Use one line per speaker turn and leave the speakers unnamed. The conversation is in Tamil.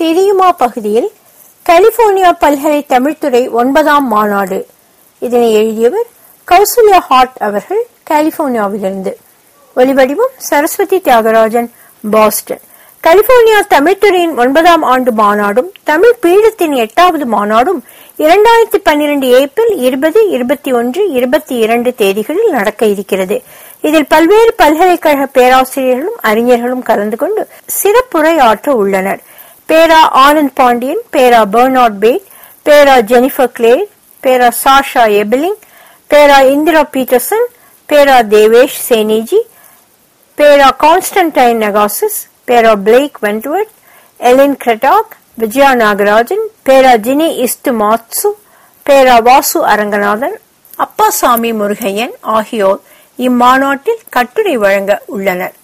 தெரியுமா பகுதியில் கலிபோர்னியா பல்கலை தமிழ்துறை ஒன்பதாம் மாநாடு இதனை எழுதியவர் கௌசல்யா ஹாட் அவர்கள் கலிபோர்னியாவிலிருந்து ஒலிவடிவம் சரஸ்வதி தியாகராஜன் பாஸ்டன் கலிபோர்னியா தமிழ்துறையின் ஒன்பதாம் ஆண்டு மாநாடும் தமிழ் பீடத்தின் எட்டாவது மாநாடும் இரண்டாயிரத்தி பன்னிரண்டு ஏப்ரல் இருபது இருபத்தி ஒன்று இருபத்தி இரண்டு தேதிகளில் நடக்க இருக்கிறது இதில் பல்வேறு பல்கலைக்கழக பேராசிரியர்களும் அறிஞர்களும் கலந்து கொண்டு சிறப்புரை ஆற்ற உள்ளனர் பேரா ஆனந்த் பாண்டியன் பேரா பெர்னாட் பேட் பேரா ஜெனிஃபர் கிளேர் பேரா சாஷா எபிலிங் பேரா இந்திரா பீட்டர்சன் பேரா தேவேஷ் சேனிஜி பேரா கான்ஸ்டன்டைன் நகாசிஸ் பேரா Blake Wentworth Elaine Craddock Vijaya Nagarajan பேரா ஜினி இஸ்து மாத்சு பேரா வாசு அரங்கநாதன் அப்பாசாமி முருகையன் ஆகியோர் இம்மாநாட்டில் கட்டுரை வழங்க உள்ளனர்